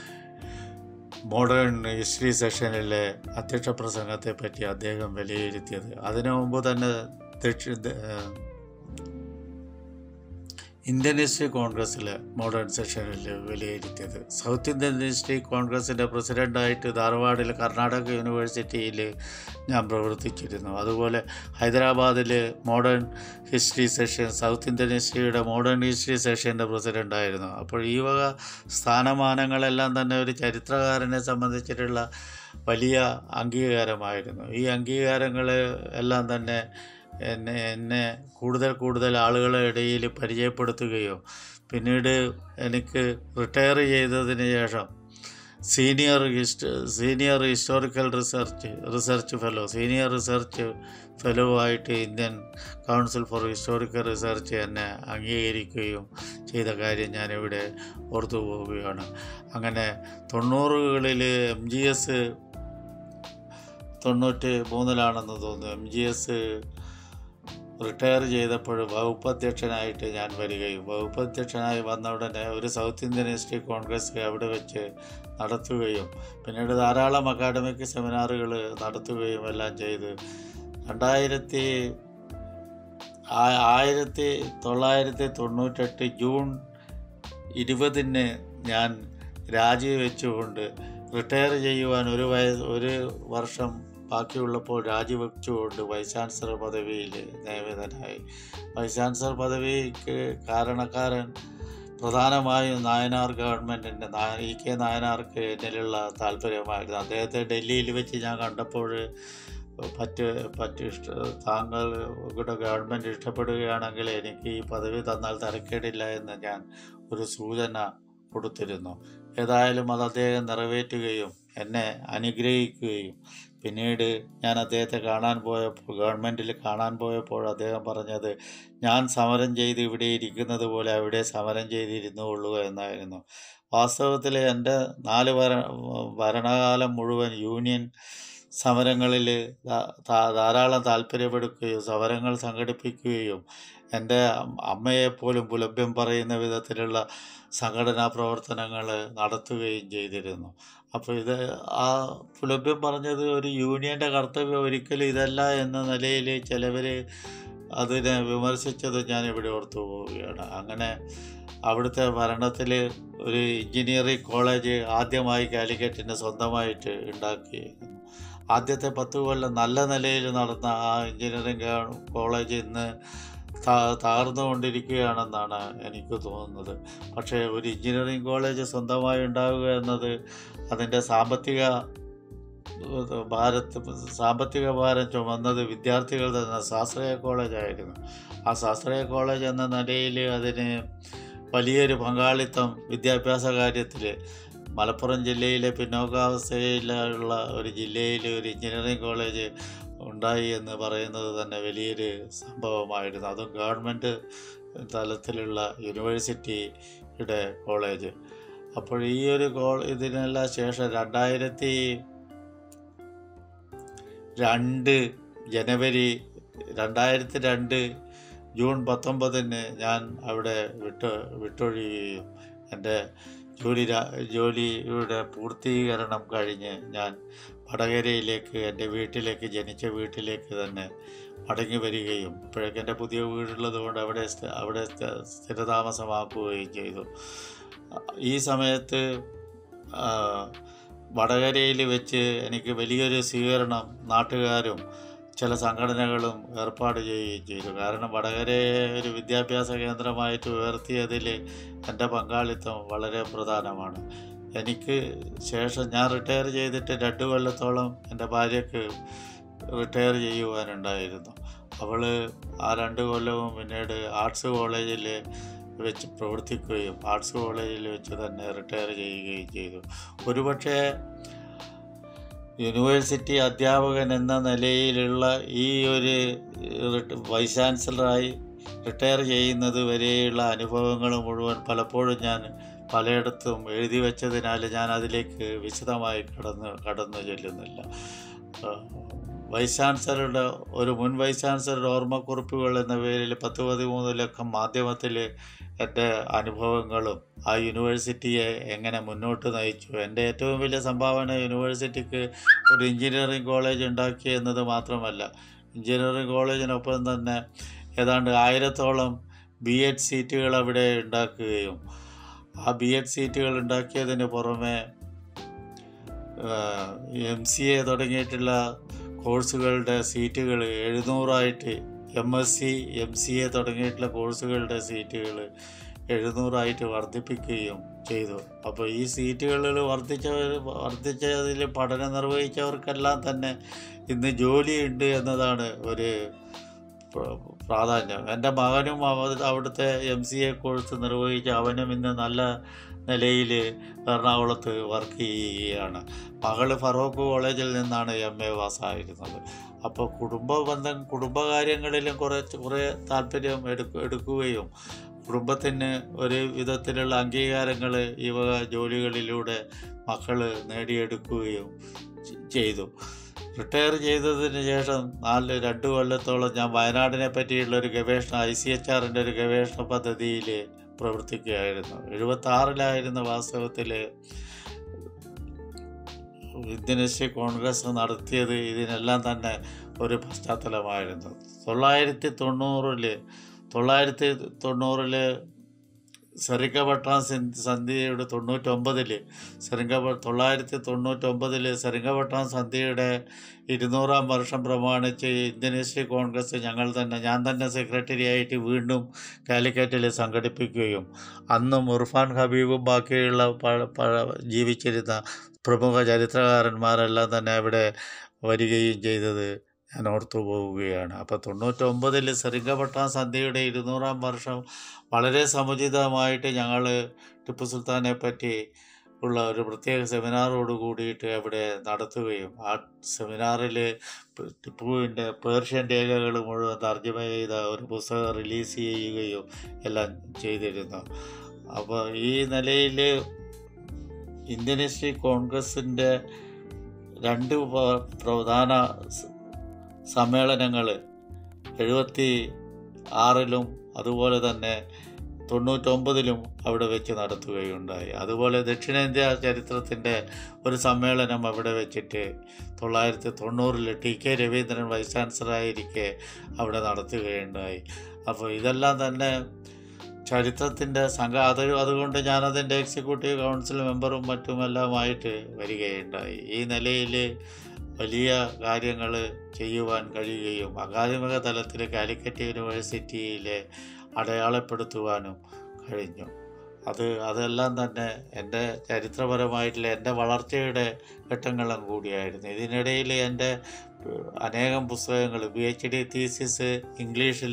മോഡേൺ ഹിസ്റ്ററി സെഷനിലെ അധ്യക്ഷ പ്രസംഗത്തെ പറ്റി അദ്ദേഹം വിലയിരുത്തിയത് അതിനു മുമ്പ് തന്നെ ദക്ഷി ദ- ഏഹ് ഇന്ത്യൻ ഹിസ്റ്ററി കോൺഗ്രസ്സിലെ മോഡേൺ സെഷനിൽ വിലയിരുത്തിയത് സൗത്ത് ഇന്ത്യൻ ഹിസ്റ്ററി കോൺഗ്രസിൻ്റെ പ്രസിഡൻ്റായിട്ട് ധാർവാഡിൽ കർണാടക യൂണിവേഴ്സിറ്റിയിൽ ഞാൻ പ്രവർത്തിച്ചിരുന്നു അതുപോലെ ഹൈദരാബാദിൽ modern history session south Indian ഹിസ്റ്ററിയുടെ മോഡേൺ ഹിസ്റ്ററി സെഷൻ്റെ പ്രസിഡൻ്റായിരുന്നു അപ്പോൾ ഈ വക സ്ഥാനമാനങ്ങളെല്ലാം തന്നെ ഒരു ചരിത്രകാരനെ സംബന്ധിച്ചിട്ടുള്ള വലിയ അംഗീകാരമായിരുന്നു ഈ അംഗീകാരങ്ങൾ എല്ലാം തന്നെ എന്നെ എന്നെ കൂടുതൽ കൂടുതൽ ആളുകളുടെ ഇടയിൽ പരിചയപ്പെടുത്തുകയോ പിന്നീട് എനിക്ക് റിട്ടയർ ചെയ്തതിന് ശേഷം സീനിയർ ഹിസ്റ്റ് senior historical research research fellow senior research fellow ആയിട്ട് Indian council for historical research എന്നെ അംഗീകരിക്കുകയും ചെയ്ത കാര്യം ഞാനിവിടെ ഓർത്തു പോവുകയാണ് അങ്ങനെ തൊണ്ണൂറുകളിൽ എം ജി എസ് തൊണ്ണൂറ്റി മൂന്നിലാണെന്ന് തോന്നുന്നു എം ജി എസ് റിട്ടയർ ചെയ്തപ്പോൾ വകുപ്പ് അധ്യക്ഷനായിട്ട് ഞാൻ വരികയും വകുപ്പ് അധ്യക്ഷനായി വന്ന ഉടനെ ഒരു സൗത്ത് ഇന്ത്യൻ ഹിസ്റ്ററി കോൺഗ്രസ് അവിടെ വെച്ച് നടത്തുകയും പിന്നീട് ധാരാളം അക്കാഡമിക് സെമിനാറുകൾ നടത്തുകയും എല്ലാം ചെയ്ത് രണ്ടായിരത്തി ആ- ആയിരത്തി തൊള്ളായിരത്തി തൊണ്ണൂറ്റെട്ട് ജൂൺ ഇരുപതിന് ഞാൻ രാജിവെച്ചുകൊണ്ട് റിട്ടയർ ചെയ്യുവാൻ ഒരു വയസ്സ് ഒരു വർഷം ബാക്കിയുള്ളപ്പോൾ രാജിവെച്ചുകൊണ്ട് വൈസ് ചാൻസലർ പദവിയിൽ നിയമിതനായി വൈസ് ചാൻസലർ പദവിക്ക് കാരണക്കാരൻ പ്രധാനമായും നായനാർ ഗവൺമെൻറ്റിൻ്റെ ഇ കെ നായനാർക്ക് എന്നിലുള്ള താല്പര്യമായിരുന്നു അദ്ദേഹത്തെ ഡൽഹിയിൽ വെച്ച് ഞാൻ കണ്ടപ്പോൾ പറ്റ് പറ്റ് ഇഷ്ട താങ്കളുടെ ഗവൺമെൻറ് ഇഷ്ടപ്പെടുകയാണെങ്കിൽ എനിക്ക് ഈ പദവി തന്നാൽ തരക്കേടില്ല എന്ന് ഞാൻ ഒരു സൂചന കൊടുത്തിരുന്നു ഏതായാലും അത് അദ്ദേഹം നിറവേറ്റുകയും എന്നെ അനുഗ്രഹിക്കുകയും പിന്നീട് ഞാൻ അദ്ദേഹത്തെ കാണാൻ പോയപ്പോൾ ഗവൺമെൻറ്റിൽ കാണാൻ പോയപ്പോൾ അദ്ദേഹം പറഞ്ഞത് ഞാൻ സമരം ചെയ്ത് ഇവിടെ ഇരിക്കുന്നത് പോലെ അവിടെ സമരം ചെയ്തിരുന്നുള്ളൂ എന്നായിരുന്നു വാസ്തവത്തിൽ എൻ്റെ നാല് ഭര ഭരണകാലം മുഴുവൻ യൂണിയൻ സമരങ്ങളിൽ ധാ- ധാ- ധാരാളം താല്പര്യപ്പെടുകയും സമരങ്ങൾ സംഘടിപ്പിക്കുകയും എൻ്റെ അമ്മയെപ്പോലും പുലഭ്യം പറയുന്ന വിധത്തിലുള്ള സംഘടനാ പ്രവർത്തനങ്ങൾ നടത്തുകയും ചെയ്തിരുന്നു അപ്പോൾ ഇത് ആ പുലഭ്യം പറഞ്ഞത് ഒരു യൂണിയൻ്റെ കർത്തവ്യം ഒരിക്കലും ഇതല്ല എന്ന നിലയിൽ ചിലവർ അതിനെ വിമർശിച്ചത് ഞാൻ ഇവിടെ ഓർത്തു പോവുകയാണ് അങ്ങനെ അവിടുത്തെ ഭരണത്തിൽ ഒരു എഞ്ചിനീയറിംഗ് കോളേജ് ആദ്യമായി കാലിക്കറ്റിന് സ്വന്തമായിട്ട് ഉണ്ടാക്കിയിരുന്നു ആദ്യത്തെ പത്ത് കൊല്ലം നല്ല നിലയിൽ നടന്ന ആ എഞ്ചിനീയറിംഗ് കോളേജ് ഇന്ന് താ- താഴ്ന്നുകൊണ്ടിരിക്കുകയാണെന്നാണ് എനിക്ക് തോന്നുന്നത് പക്ഷേ ഒരു എഞ്ചിനീയറിംഗ് കോളേജ് സ്വന്തമായി ഉണ്ടാവുക എന്നത് അതിൻ്റെ സാമ്പത്തിക ഭാരത്ത് സാമ്പത്തിക ഭാരം ചുമന്നത് വിദ്യാർത്ഥികൾ തന്നെ ശാസ്ത്രീയ കോളേജായിരുന്നു ആ ശാസ്ത്രീയ കോളേജ് എന്ന നിലയിൽ അതിന് വലിയൊരു പങ്കാളിത്തം വിദ്യാഭ്യാസ കാര്യത്തിൽ മലപ്പുറം ജില്ലയിലെ പിന്നോക്കാവസ്ഥയിലുള്ള ഒരു ജില്ലയിൽ ഒരു എഞ്ചിനീയറിംഗ് കോളേജ് ഉണ്ടായി എന്ന് പറയുന്നത് തന്നെ വലിയൊരു സംഭവമായിരുന്നു അതും ഗവൺമെൻറ് തലത്തിലുള്ള യൂണിവേഴ്സിറ്റിയുടെ കോളേജ് അപ്പോൾ ഈ ഒരു കോ ഇതിനെല്ലാം ശേഷം രണ്ടായിരത്തി രണ്ട് ജനുവരി രണ്ടായിരത്തി രണ്ട് ജൂൺ പത്തൊമ്പതിന് ഞാൻ അവിടെ വിട്ട് വിട്ടൊഴിയുകയും എൻ്റെ ജോലി രാ- ജോലിയുടെ പൂർത്തീകരണം കഴിഞ്ഞ് ഞാൻ വടകരയിലേക്ക് എൻ്റെ വീട്ടിലേക്ക് ജനിച്ച വീട്ടിലേക്ക് തന്നെ മടങ്ങി വരികയും ഇപ്പോഴൊക്കെ എൻ്റെ പുതിയ വീടുള്ളത് കൊണ്ട് അവിടെ സ്ഥ- അവിടെ സ്ഥ- സ്ഥിരതാമസമാക്കുകയും ചെയ്തു ഈ സമയത്ത് ആ, വടകരയിൽ വെച്ച് എനിക്ക് വലിയൊരു സ്വീകരണം നാട്ടുകാരും ചില സംഘടനകളും ഏർപ്പാട് ചെയ്യുകയും ചെയ്തു കാരണം വടകരയെ ഒരു വിദ്യാഭ്യാസ കേന്ദ്രമായിട്ട് ഉയർത്തിയതിൽ എൻ്റെ പങ്കാളിത്തം വളരെ പ്രധാനമാണ് എനിക്ക് ശേഷം ഞാൻ റിട്ടയർ ചെയ്തിട്ട് രണ്ട് കൊല്ലത്തോളം എൻ്റെ ഭാര്യയ്ക്ക് റിട്ടയർ ചെയ്യുവാനുണ്ടായിരുന്നു അവൾ ആ രണ്ട് കൊല്ലവും പിന്നീട് ആർട്സ് കോളേജിൽ വെച്ച് പ്രവർത്തിക്കുകയും ആർട്സ് കോളേജിൽ വെച്ച് തന്നെ റിട്ടയർ ചെയ്യുകയും ചെയ്തു ഒരുപക്ഷെ യൂണിവേഴ്സിറ്റി അധ്യാപകൻ എന്ന നിലയിലുള്ള ഈ ഒരു റിട്ട- വൈസ് ചാൻസലറായി റിട്ടയർ ചെയ്യുന്നത് വരെയുള്ള അനുഭവങ്ങൾ മുഴുവൻ പലപ്പോഴും ഞാൻ പലയിടത്തും എഴുതി വെച്ചതിനാൽ ഞാൻ അതിലേക്ക് വിശദമായി കടന്ന് കടന്നു ചെല്ലുന്നില്ല ആ, വൈസ് ചാൻസലറുടെ ഒരു മുൻ വൈസ് ചാൻസലറുടെ ഓർമ്മക്കുറിപ്പുകൾ എന്ന പേരിൽ പത്ത് പതിമൂന്ന് ലക്കം മാധ്യമത്തിൽ എൻ്റെ അനുഭവങ്ങളും ആ യൂണിവേഴ്സിറ്റിയെ എങ്ങനെ മുന്നോട്ട് നയിച്ചു എൻ്റെ ഏറ്റവും വലിയ സംഭാവന യൂണിവേഴ്സിറ്റിക്ക് ഒരു എഞ്ചിനീയറിംഗ് കോളേജ് ഉണ്ടാക്കി എന്നത് മാത്രമല്ല എഞ്ചിനീയറിംഗ് കോളേജിനൊപ്പം തന്നെ ഏതാണ്ട് ആയിരത്തോളം ബി എഡ് സീറ്റുകൾ അവിടെ ഉണ്ടാക്കുകയും ആ ബി എഡ് സീറ്റുകൾ ഉണ്ടാക്കിയതിന് പുറമെ എം സി എ തുടങ്ങിയിട്ടുള്ള കോഴ്സുകളുടെ സീറ്റുകൾ എഴുന്നൂറായിട്ട് M S C M C A തുടങ്ങിയിട്ടുള്ള കോഴ്സുകളുടെ സീറ്റുകൾ എഴുന്നൂറായിട്ട് വർദ്ധിപ്പിക്കുകയും ചെയ്തു അപ്പോൾ ഈ സീറ്റുകളിൽ വർദ്ധിച്ചവർ വർദ്ധിച്ചതിൽ പഠനം നിർവഹിച്ചവർക്കെല്ലാം തന്നെ ഇന്ന് ജോലിയുണ്ട് എന്നതാണ് ഒരു പ്ര- പ്രാധാന്യം എൻ്റെ മകനും അവ- അവിടുത്തെ എം സി എ കോഴ്സ് നിർവഹിച്ച് അവനും ഇന്ന് നല്ല നിലയിൽ എറണാകുളത്ത് വർക്ക് ചെയ്യുകയാണ് മകൾ ഫറൂഖ് കോളേജിൽ നിന്നാണ് എം എ പാസ്സായിരുന്നത് അപ്പോൾ കുടുംബ ബന്ധം കുടുംബകാര്യങ്ങളിലും കുറച്ച് കുറേ താല്പര്യം എടുക്ക എടുക്കുകയും കുടുംബത്തിന് ഒരു വിധത്തിലുള്ള അംഗീകാരങ്ങൾ ഈ വക ജോലികളിലൂടെ മക്കൾ നേടിയെടുക്കുകയും ചെ- ചെയ്തു റിട്ടയർ ചെയ്തതിന് ശേഷം നാല് രണ്ട് കൊല്ലത്തോളം ഞാൻ വയനാടിനെ പറ്റിയുള്ള ഒരു ഗവേഷണ ഐ സി എച്ച് ആറിൻ്റെ ഒരു ഗവേഷണ പദ്ധതിയിൽ പ്രവർത്തിക്കുകയായിരുന്നു എഴുപത്തി ആറിലായിരുന്നു വാസ്തവത്തിൽ ഇന്ത്യൻ ദേശീയ കോൺഗ്രസ് നടത്തിയത് ഇതിനെല്ലാം തന്നെ ഒരു പശ്ചാത്തലമായിരുന്നു തൊള്ളായിരത്തി തൊണ്ണൂറിൽ തൊള്ളായിരത്തി തൊണ്ണൂറിൽ സെറിംഗപട്ടണം സന്ധി സന്ധിയുടെ തൊണ്ണൂറ്റൊമ്പതിൽ സെറിംഗപ തൊള്ളായിരത്തി തൊണ്ണൂറ്റൊമ്പതിൽ സെറിംഗപട്ടണം സന്ധിയുടെ ഇരുന്നൂറാം വർഷം പ്രമാണിച്ച് ഇന്ത്യൻ ദേശീയ കോൺഗ്രസ് ഞങ്ങൾ തന്നെ ഞാൻ തന്നെ സെക്രട്ടറി ആയിട്ട് വീണ്ടും കാലിക്കറ്റിൽ സംഘടിപ്പിക്കുകയും അന്നും ഇർഫാൻ ഹബീബും ബാക്കിയുള്ള പഴ- പഴ- ജീവിച്ചിരുന്ന പ്രമുഖ ചരിത്രകാരന്മാരെല്ലാം തന്നെ അവിടെ വരികയും ചെയ്തത് ഞാൻ ഓർത്തു പോവുകയാണ് അപ്പോൾ തൊണ്ണൂറ്റൊമ്പതിൽ സെറിംഗപട്ടണം സന്ധിയുടെ ഇരുന്നൂറാം വർഷം വളരെ സമുചിതമായിട്ട് ഞങ്ങൾ ടിപ്പു സുൽത്താനെ പറ്റി ഉള്ള ഒരു പ്രത്യേക സെമിനാറോട് കൂടിയിട്ട് അവിടെ നടത്തുകയും ആ സെമിനാറിൽ ടിപ്പുവിൻ്റെ പേർഷ്യൻ രേഖകൾ മുഴുവൻ തർജ്ജമ ചെയ്ത ഒരു പുസ്തകം റിലീസ് ചെയ്യുകയും എല്ലാം ചെയ്തിരുന്നു അപ്പോൾ ഈ നിലയിൽ ഇന്ത്യൻ ഹിസ്റ്ററി കോൺഗ്രസിൻ്റെ രണ്ട് പ- പ്രധാന സ- സമ്മേളനങ്ങൾ എഴുപത്തി ആറിലും അതുപോലെ തന്നെ തൊണ്ണൂറ്റൊമ്പതിലും അവിടെ വെച്ച് നടത്തുകയുണ്ടായി അതുപോലെ ദക്ഷിണേന്ത്യ ചരിത്രത്തിൻ്റെ ഒരു സമ്മേളനം അവിടെ വെച്ചിട്ട് തൊള്ളായിരത്തി തൊണ്ണൂറിൽ ടി കെ രവീന്ദ്രൻ വൈസ് ചാൻസലറായിരിക്കെ അവിടെ നടത്തുകയുണ്ടായി അപ്പോൾ ഇതെല്ലാം തന്നെ ചരിത്രത്തിൻ്റെ സംഘ അത് അതുകൊണ്ട് ഞാനതിൻ്റെ എക്സിക്യൂട്ടീവ് കൗൺസിൽ മെമ്പറും മറ്റുമെല്ലാമായിട്ട് വരികയുണ്ടായി ഈ നിലയിൽ വലിയ കാര്യങ്ങൾ ചെയ്യുവാൻ കഴിയുകയും അക്കാദമിക തലത്തിൽ കാലിക്കറ്റ് യൂണിവേഴ്സിറ്റിയിലെ അടയാളപ്പെടുത്തുവാനും കഴിഞ്ഞു അത് അതെല്ലാം തന്നെ എൻ്റെ ചരിത്രപരമായിട്ടുള്ള എൻ്റെ വളർച്ചയുടെ ഘട്ടങ്ങളും കൂടിയായിരുന്നു ഇതിനിടയിൽ എൻ്റെ ഏഹ്, അനേകം പുസ്തകങ്ങൾ പി എച്ച് ഡി തീസിസ് ഇംഗ്ലീഷിൽ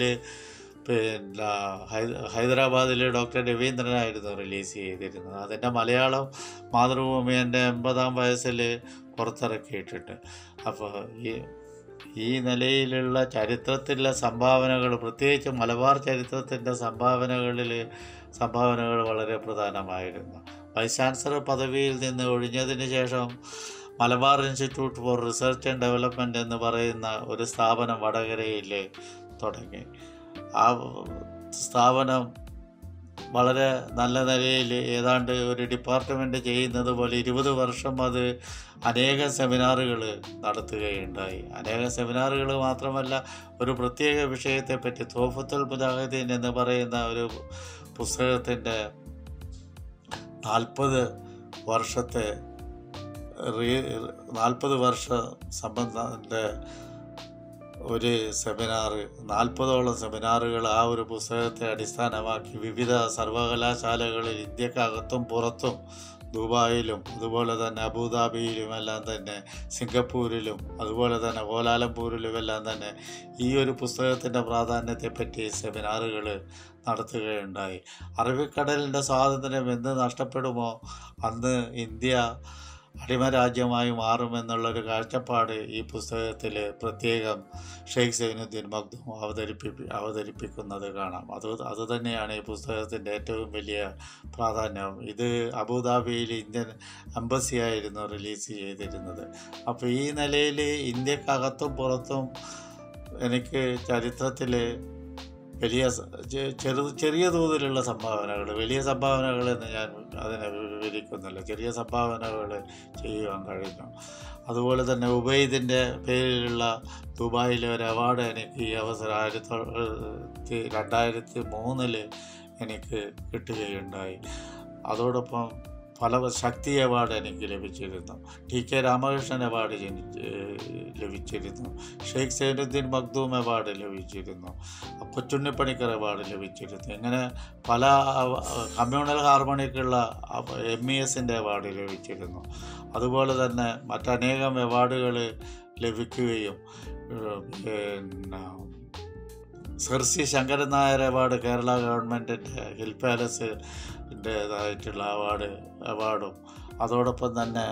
പിന്നെ ഹൈ- ഹൈദരാബാദിൽ ഡോക്ടർ രവീന്ദ്രനായിരുന്നു റിലീസ് ചെയ്തിരുന്നത് അതിൻ്റെ മലയാളം മാതൃഭൂമി എൻ്റെ എൺപതാം വയസ്സിൽ പുറത്തിറക്കിയിട്ടുണ്ട് അപ്പോൾ ഈ ഈ നിലയിലുള്ള ചരിത്രത്തിലെ സംഭാവനകൾ പ്രത്യേകിച്ച് മലബാർ ചരിത്രത്തിൻ്റെ സംഭാവനകളിൽ സംഭാവനകൾ വളരെ പ്രധാനമായിരുന്നു വൈസ് ചാൻസലർ പദവിയിൽ നിന്ന് ഒഴിഞ്ഞതിന് ശേഷം Malabar institute for research and development എന്ന് പറയുന്ന ഒരു സ്ഥാപനം വടകരയിൽ തുടങ്ങി ആ സ്ഥാപനം വളരെ നല്ല നിലയിൽ ഏതാണ്ട് ഒരു ഡിപ്പാർട്ട്മെൻറ്റ് ചെയ്യുന്നത് പോലെ ഇരുപത് വർഷം അത് അനേക സെമിനാറുകൾ നടത്തുകയുണ്ടായി അനേക സെമിനാറുകൾ മാത്രമല്ല ഒരു പ്രത്യേക വിഷയത്തെപ്പറ്റി തോഫത്തുൽ മുജാഹിദീൻ എന്ന് പറയുന്ന ഒരു പുസ്തകത്തിൻ്റെ നാൽപ്പത് വർഷത്തെ റീ നാൽപ്പത് വർഷ സംബന്ധൻ്റെ ഒരു സെമിനാർ നാൽപ്പതോളം സെമിനാറുകൾ ആ ഒരു പുസ്തകത്തെ അടിസ്ഥാനമാക്കി വിവിധ സർവകലാശാലകളിൽ ഇന്ത്യക്കകത്തും പുറത്തും ദുബായിലും അതുപോലെ തന്നെ അബുദാബിയിലും എല്ലാം തന്നെ സിംഗപ്പൂരിലും അതുപോലെ തന്നെ കോലാലംപൂരിലും എല്ലാം തന്നെ ഈ ഒരു പുസ്തകത്തിൻ്റെ പ്രാധാന്യത്തെപ്പറ്റി സെമിനാറുകൾ നടത്തുകയുണ്ടായി അറബിക്കടലിൻ്റെ സ്വാതന്ത്ര്യം എന്ന് നഷ്ടപ്പെടുമോ അന്ന് ഇന്ത്യ അടിമരാജ്യമായി മാറുമെന്നുള്ളൊരു കാഴ്ചപ്പാട് ഈ പുസ്തകത്തിൽ പ്രത്യേകം ഷെയ്ഖ് സൈനുദ്ദീൻ മഖ്ദൂം അവതരിപ്പി അവതരിപ്പിക്കുന്നത് കാണാം അത് അതുതന്നെയാണ് ഈ പുസ്തകത്തിൻ്റെ ഏറ്റവും വലിയ പ്രാധാന്യം ഇത് അബുദാബിയിൽ ഇന്ത്യൻ എംബസി ആയിരുന്നു റിലീസ് ചെയ്തിരുന്നത് അപ്പോൾ ഈ നിലയിൽ ഇന്ത്യക്കകത്തും പുറത്തും എനിക്ക് ചരിത്രത്തിൽ വലിയ സ- ചെ- ചെറു ചെറിയ തോതിലുള്ള സംഭാവനകൾ വലിയ സംഭാവനകളെന്ന് ഞാൻ അതിനെ വിവരിക്കുന്നില്ല ചെറിയ സംഭാവനകൾ ചെയ്യുവാൻ കഴിഞ്ഞു അതുപോലെ തന്നെ ഉബൈദിൻ്റെ പേരിലുള്ള ദുബായിലെ ഒരു അവാർഡ് എനിക്ക് ഈ അവസരം ആയിരത്തി തൊള്ളായിരത്തി രണ്ടായിരത്തി മൂന്നിൽ എനിക്ക് കിട്ടുകയുണ്ടായി അതോടൊപ്പം പല ശക്തി അവാർഡ് എനിക്ക് ലഭിച്ചിരുന്നു ടി കെ രാമകൃഷ്ണൻ അവാർഡ് ജനി- ഏഹ് ലഭിച്ചിരുന്നു ഷെയ്ഖ് സൈനുദ്ദീൻ മഖ്ദൂം അവാർഡ് ലഭിച്ചിരുന്നു കൊച്ചുണ്ണിപ്പണിക്കർ അവാർഡ് ലഭിച്ചിരുന്നു ഇങ്ങനെ പല അവ- കമ്മ്യൂണൽ ഹാർമണിക്കുള്ള എം ഇ എസിൻ്റെ അവാർഡ് ലഭിച്ചിരുന്നു അതുപോലെ തന്നെ മറ്റനേകം അവാർഡുകൾ ലഭിക്കുകയും ഏഹ് പിന്നെ സെർസി ശങ്കരൻ നായർ അവാർഡ് കേരള ഗവൺമെൻറ്റിൻ്റെ ഹിൽ പാലസിൻ്റേതായിട്ടുള്ള അവാർഡ് അവാർഡും അതോടൊപ്പം തന്നെ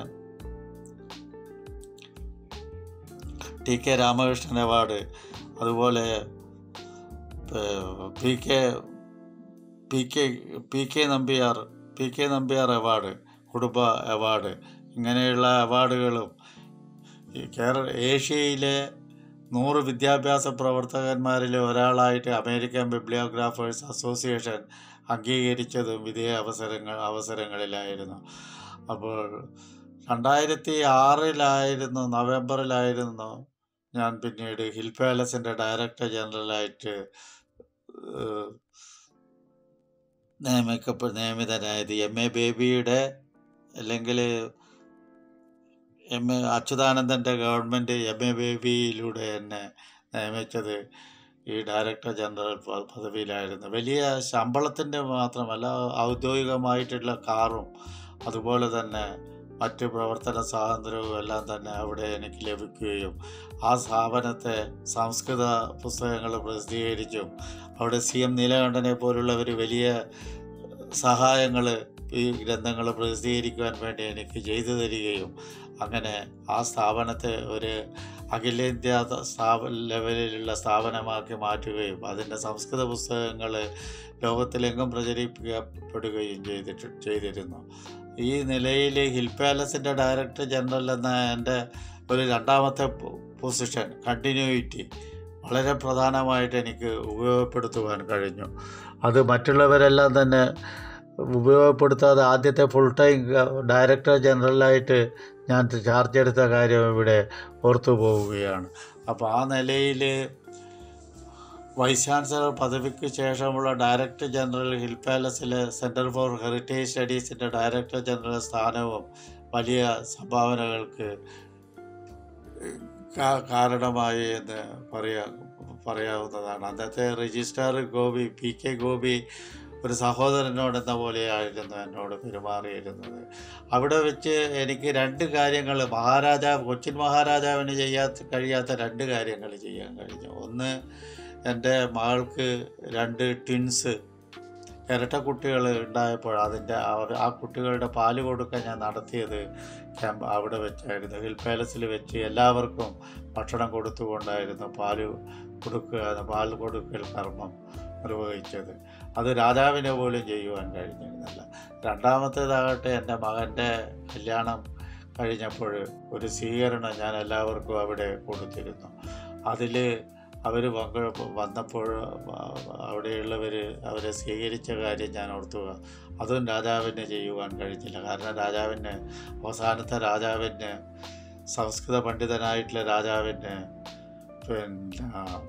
ടി കെ രാമകൃഷ്ണൻ അവാർഡ് അതുപോലെ ഏഹ്, P K P K P K Nambiar P K Nambiar award കുടുംബ അവാർഡ് ഇങ്ങനെയുള്ള അവാർഡുകളും ഈ കേരള ഏഷ്യയിലെ നൂറ് വിദ്യാഭ്യാസ പ്രവർത്തകന്മാരിൽ ഒരാളായിട്ട് അമേരിക്കൻ ബിബ്ലിയോഗ്രാഫേഴ്സ് അസോസിയേഷൻ അംഗീകരിച്ചതും ഇതേ അവസരങ്ങൾ അവസരങ്ങളിലായിരുന്നു അപ്പോൾ രണ്ടായിരത്തി ആറിലായിരുന്നു നവംബറിലായിരുന്നു ഞാൻ പിന്നീട് ഹിൽ പാലസിൻ്റെ ഡയറക്ടർ ജനറലായിട്ട് ഏഹ്, നിയമിക്കപ്പെ നിയമിതനായത് എം എ ബേബിയുടെ അല്ലെങ്കിൽ എം എ അച്യുതാനന്ദൻ്റെ ഗവൺമെൻറ് എം എ ബേബിയിലൂടെ എന്നെ നിയമിച്ചത് ഈ ഡയറക്ടർ ജനറൽ പ- പദവിയിലായിരുന്നു വലിയ ശമ്പളത്തിൻ്റെ മാത്രമല്ല ഔദ്യോഗികമായിട്ടുള്ള കാറും അതുപോലെ തന്നെ മറ്റ് പ്രവർത്തന സ്വാതന്ത്ര്യവും എല്ലാം തന്നെ അവിടെ എനിക്ക് ലഭിക്കുകയും ആ സ്ഥാപനത്തെ സംസ്കൃത പുസ്തകങ്ങൾ പ്രസിദ്ധീകരിച്ചും അവിടെ സി എം നീലകണ്ഠനെ പോലുള്ളവർ വലിയ സഹായങ്ങൾ ഈ ഗ്രന്ഥങ്ങൾ പ്രസിദ്ധീകരിക്കുവാൻ വേണ്ടി എനിക്ക് ചെയ്തു തരികയും അങ്ങനെ ആ സ്ഥാപനത്തെ ഒരു അഖിലേന്ത്യാ സ്ഥാപ ലെവലിലുള്ള സ്ഥാപനമാക്കി മാറ്റുകയും അതിൻ്റെ സംസ്കൃത പുസ്തകങ്ങൾ ലോകത്തിലെങ്ങും പ്രചരിപ്പിക്കപ്പെടുകയും ചെയ്തിട്ട് ചെയ്തിരുന്നു ഈ നിലയിൽ ഹിൽ പാലസിൻ്റെ ഡയറക്ടർ ജനറൽ എന്ന എൻ്റെ ഒരു രണ്ടാമത്തെ പൊ- പൊസിഷൻ കണ്ടിന്യൂയിറ്റി വളരെ പ്രധാനമായിട്ട് എനിക്ക് ഉപയോഗപ്പെടുത്തുവാൻ കഴിഞ്ഞു അത് മറ്റുള്ളവരെല്ലാം തന്നെ ഉപയോഗപ്പെടുത്താതെ ആദ്യത്തെ ഫുൾ ടൈം ഡയറക്ടർ ജനറലായിട്ട് ഞാൻ ചാർജ് എടുത്ത കാര്യം ഇവിടെ ഓർത്തു പോവുകയാണ് അപ്പോൾ ആ നിലയിൽ വൈസ് ചാൻസലർ പദവിക്ക് ശേഷമുള്ള ഡയറക്ടർ ജനറൽ ഹിൽ പാലസിലെ സെൻറ്റർ ഫോർ ഹെറിറ്റേജ് സ്റ്റഡീസിൻ്റെ ഡയറക്ടർ ജനറൽ സ്ഥാനവും വലിയ സംഭാവനകൾക്ക് കാ- കാരണമായി എന്ന് പറയാ പറയാവുന്നതാണ് അന്നത്തെ registrar Gopi P K Gopi ഒരു സഹോദരനോടെന്ന പോലെയായിരുന്നു എന്നോട് പെരുമാറിയിരുന്നത് അവിടെ വെച്ച് എനിക്ക് രണ്ട് കാര്യങ്ങൾ മഹാരാജാവ് കൊച്ചിൻ മഹാരാജാവിന് ചെയ്യാത്ത കഴിയാത്ത രണ്ട് കാര്യങ്ങൾ ചെയ്യാൻ കഴിഞ്ഞു ഒന്ന് എൻ്റെ മകൾക്ക് രണ്ട് ട്വിൻസ് ഇരട്ട കുട്ടികൾ ഉണ്ടായപ്പോൾ അതിൻ്റെ അവർ ആ കുട്ടികളുടെ പാല് കൊടുക്കാൻ ഞാൻ നടത്തിയത് ക്യാമ്പ് അവിടെ വെച്ചായിരുന്നു ഹിൽ പാലസിൽ വെച്ച് എല്ലാവർക്കും ഭക്ഷണം കൊടുത്തുകൊണ്ടായിരുന്നു പാല് കൊടുക്കുക പാൽ കൊടുക്കൽ കർമ്മം നിർവഹിച്ചത് അത് രാജാവിന് പോലും ചെയ്യുവാൻ കഴിഞ്ഞിരുന്നില്ല രണ്ടാമത്തേതാകട്ടെ എൻ്റെ മകൻ്റെ കല്യാണം കഴിഞ്ഞപ്പോൾ ഒരു സ്വീകരണം ഞാൻ എല്ലാവർക്കും അവിടെ കൊടുത്തിരുന്നു അതിൽ അവർ പങ്കെ വന്നപ്പോൾ അവിടെയുള്ളവർ അവരെ സ്വീകരിച്ച കാര്യം ഞാൻ ഓർത്തുക അതും രാജാവിന് ചെയ്യുവാൻ കഴിഞ്ഞില്ല കാരണം രാജാവിന് അവസാനത്തെ രാജാവിന് സംസ്കൃത പണ്ഡിതനായിട്ടുള്ള രാജാവിന് പിന്നെ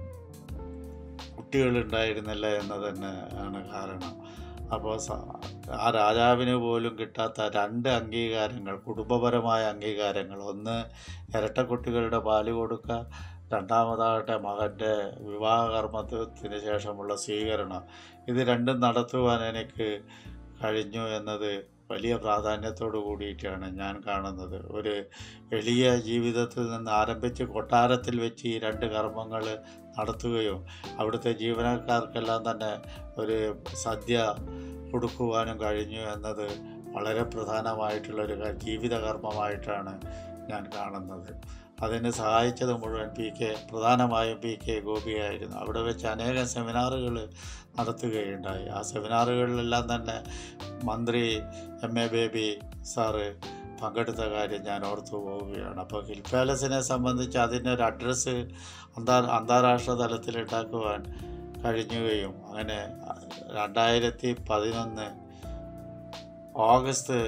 കുട്ടികളുണ്ടായിരുന്നില്ല എന്ന് തന്നെ ആണ് കാരണം അപ്പോൾ ആ രാജാവിന് പോലും കിട്ടാത്ത രണ്ട് അംഗീകാരങ്ങൾ കുടുംബപരമായ അംഗീകാരങ്ങൾ ഒന്ന് ഇരട്ടക്കുട്ടികളുടെ പാല് കൊടുക്കുക രണ്ടാമതാകട്ടെ മകൻ്റെ വിവാഹകർമ്മത്തിന് ശേഷമുള്ള സ്വീകരണം ഇത് രണ്ടും നടത്തുവാൻ എനിക്ക് കഴിഞ്ഞു എന്നത് വലിയ പ്രാധാന്യത്തോടു കൂടിയിട്ടാണ് ഞാൻ കാണുന്നത് ഒരു എളിയ ജീവിതത്തിൽ നിന്ന് ആരംഭിച്ച് കൊട്ടാരത്തിൽ വെച്ച് ഈ രണ്ട് കർമ്മങ്ങൾ നടത്തുകയും അവിടുത്തെ ജീവനക്കാർക്കെല്ലാം തന്നെ ഒരു സദ്യ കൊടുക്കുവാനും കഴിഞ്ഞു എന്നത് വളരെ പ്രധാനമായിട്ടുള്ളൊരു ജീവിതകർമ്മമായിട്ടാണ് ഞാൻ കാണുന്നത് അതിന് സഹായിച്ചത് മുഴുവൻ പി കെ പ്രധാനമായും പി കെ ഗോപിയായിരുന്നു അവിടെ വെച്ച് അനേകം സെമിനാറുകൾ നടത്തുകയുണ്ടായി ആ സെമിനാറുകളിലെല്ലാം തന്നെ മന്ത്രി എം എ ബേബി സാറ് പങ്കെടുത്ത കാര്യം ഞാൻ ഓർത്തു പോവുകയാണ് അപ്പോൾ ഹിൽ പാലസിനെ സംബന്ധിച്ച് അതിനൊരു അഡ്രസ്സ് അന്താ അന്താരാഷ്ട്ര തലത്തിൽ ഉണ്ടാക്കുവാൻ കഴിഞ്ഞുകയും അങ്ങനെ രണ്ടായിരത്തി പതിനൊന്ന് ഓഗസ്റ്റ്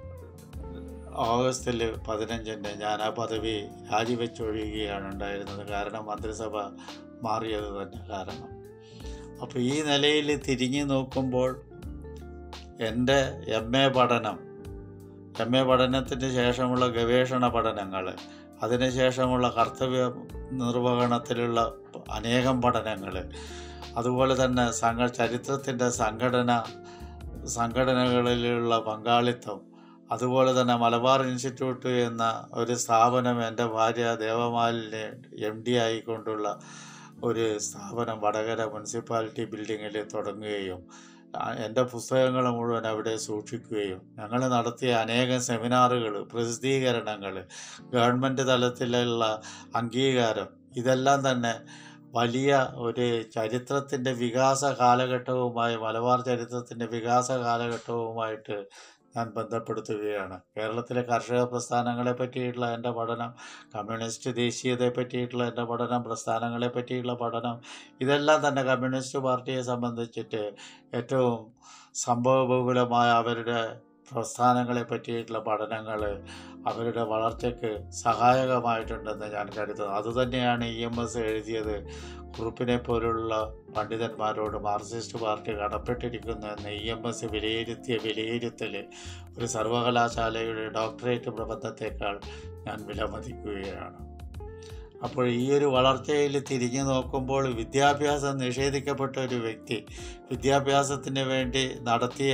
ഓഗസ്റ്റിൽ പതിനഞ്ചിന് ഞാൻ ആ പദവി രാജിവെച്ചൊഴിയുകയാണ് ഉണ്ടായിരുന്നത് കാരണം മന്ത്രിസഭ മാറിയത് തന്നെ കാരണം അപ്പോൾ ഈ നിലയിൽ തിരിഞ്ഞു നോക്കുമ്പോൾ എൻ്റെ എം എ പഠനം എം എ പഠനത്തിന് ശേഷമുള്ള ഗവേഷണ പഠനങ്ങൾ അതിനുശേഷമുള്ള കർത്തവ്യ നിർവഹണത്തിലുള്ള അനേകം പഠനങ്ങൾ അതുപോലെ തന്നെ സംഘ ചരിത്രത്തിൻ്റെ സംഘടന സംഘടനകളിലുള്ള പങ്കാളിത്തം അതുപോലെ തന്നെ മലബാർ ഇൻസ്റ്റിറ്റ്യൂട്ട് എന്ന ഒരു സ്ഥാപനം എൻ്റെ ഭാര്യ ദേവമാലിന് എം ഡി ആയിക്കൊണ്ടുള്ള ഒരു സ്ഥാപനം വടകര മുനിസിപ്പാലിറ്റി ബിൽഡിങ്ങിൽ തുടങ്ങുകയും എൻ്റെ പുസ്തകങ്ങൾ മുഴുവൻ അവിടെ സൂക്ഷിക്കുകയും ഞങ്ങൾ നടത്തിയ അനേകം സെമിനാറുകൾ പ്രസിദ്ധീകരണങ്ങൾ ഗവൺമെൻറ് തലത്തിലുള്ള അംഗീകാരം ഇതെല്ലാം തന്നെ വലിയ ഒരു ചരിത്രത്തിൻ്റെ വികാസ കാലഘട്ടവുമായി മലബാർ ചരിത്രത്തിൻ്റെ വികാസ കാലഘട്ടവുമായിട്ട് ഞാൻ ബന്ധപ്പെടുത്തുകയാണ് കേരളത്തിലെ കർഷക പ്രസ്ഥാനങ്ങളെ പറ്റിയിട്ടുള്ള എൻ്റെ പഠനം കമ്മ്യൂണിസ്റ്റ് ദേശീയതയെ പറ്റിയിട്ടുള്ള എൻ്റെ പഠനം പ്രസ്ഥാനങ്ങളെ പറ്റിയുള്ള പഠനം ഇതെല്ലാം തന്നെ കമ്മ്യൂണിസ്റ്റ് പാർട്ടിയെ സംബന്ധിച്ചിട്ട് ഏറ്റവും സംഭവബഹുലമായ അവരുടെ പ്രസ്ഥാനങ്ങളെ പറ്റിയിട്ടുള്ള പഠനങ്ങൾ അവരുടെ വളർച്ചയ്ക്ക് സഹായകമായിട്ടുണ്ടെന്ന് ഞാൻ കരുതുന്നു അതുതന്നെയാണ് ഇ എം എസ് എഴുതിയത് കുറുപ്പിനെ പോലുള്ള പണ്ഡിതന്മാരോട് മാർക്സിസ്റ്റ് പാർട്ടി കടപ്പെട്ടിരിക്കുന്നു എന്ന് ഇ എം എസ് വിലയിരുത്തിയ വിലയിരുത്തൽ ഒരു സർവകലാശാലയുടെ ഡോക്ടറേറ്റ് പ്രബന്ധത്തെക്കാൾ ഞാൻ വിലമതിക്കുകയാണ് അപ്പോൾ ഈ ഒരു വളർച്ചയിൽ തിരിഞ്ഞു നോക്കുമ്പോൾ വിദ്യാഭ്യാസം നിഷേധിക്കപ്പെട്ട ഒരു വ്യക്തി വിദ്യാഭ്യാസത്തിന് വേണ്ടി നടത്തിയ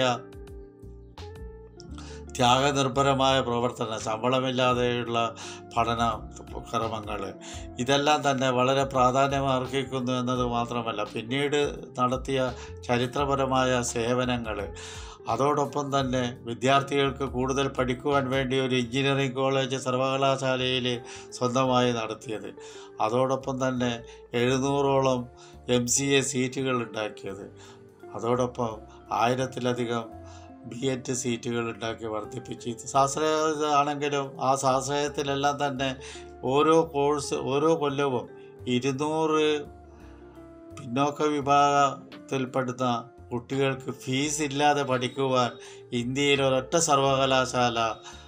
ത്യാഗനിർഭരമായ പ്രവർത്തനം ശമ്പളമില്ലാതെയുള്ള പഠന ക്രമങ്ങൾ ഇതെല്ലാം തന്നെ വളരെ പ്രാധാന്യം അർഹിക്കുന്നു എന്നത് മാത്രമല്ല പിന്നീട് നടത്തിയ ചരിത്രപരമായ സേവനങ്ങൾ അതോടൊപ്പം തന്നെ വിദ്യാർത്ഥികൾക്ക് കൂടുതൽ പഠിക്കുവാൻ വേണ്ടി ഒരു എഞ്ചിനീയറിംഗ് കോളേജ് സർവകലാശാലയിൽ സ്വന്തമായി നടത്തിയത് അതോടൊപ്പം തന്നെ എഴുന്നൂറോളം എം സി എ സീറ്റുകൾ ഉണ്ടാക്കിയത് അതോടൊപ്പം ആയിരത്തിലധികം ബി എഡ് സീറ്റുകൾ ഉണ്ടാക്കി വർദ്ധിപ്പിച്ച് ഇത് സ്വാശ്രയമാണെങ്കിലും ആ സ്വാശ്രയത്തിലെല്ലാം തന്നെ ഓരോ കോഴ്സ് ഓരോ കൊല്ലവും ഇരുന്നൂറ് പിന്നോക്ക വിഭാഗത്തിൽപ്പെടുന്ന കുട്ടികൾക്ക് ഫീസ് ഇല്ലാതെ പഠിക്കുവാൻ ഇന്ത്യയിൽ ഒരൊറ്റ സർവകലാശാല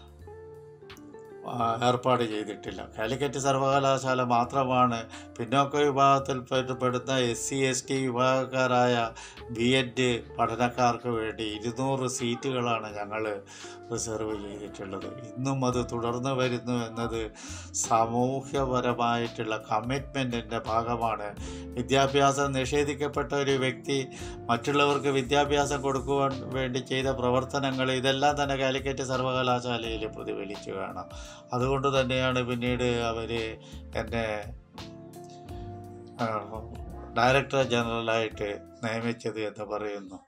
ഏർപ്പാട് ചെയ്തിട്ടില്ല കാലിക്കറ്റ് സർവകലാശാല മാത്രമാണ് പിന്നോക്ക വിഭാഗത്തിൽപ്പെടുന്ന എസ് സി എസ് ടി വിഭാഗക്കാരായ ബി എഡ് പഠനക്കാർക്ക് വേണ്ടി ഇരുന്നൂറ് സീറ്റുകളാണ് ഞങ്ങൾ റിസർവ് ചെയ്തിട്ടുള്ളത് ഇന്നും അത് തുടർന്ന് വരുന്നു എന്നത് സാമൂഹ്യപരമായിട്ടുള്ള കമ്മിറ്റ്മെൻറ്റിൻ്റെ ഭാഗമാണ് വിദ്യാഭ്യാസം നിഷേധിക്കപ്പെട്ട ഒരു വ്യക്തി മറ്റുള്ളവർക്ക് വിദ്യാഭ്യാസം കൊടുക്കുവാൻ വേണ്ടി ചെയ്ത പ്രവർത്തനങ്ങൾ ഇതെല്ലാം തന്നെ കാലിക്കറ്റ് സർവകലാശാലയിൽ പ്രതിഫലിച്ചു കാണാം അതുകൊണ്ട് തന്നെയാണ് പിന്നീട് അവർ എന്നെ ഡയറക്ടർ ജനറലായിട്ട് നിയമിച്ചത് എന്ന് പറയുന്നു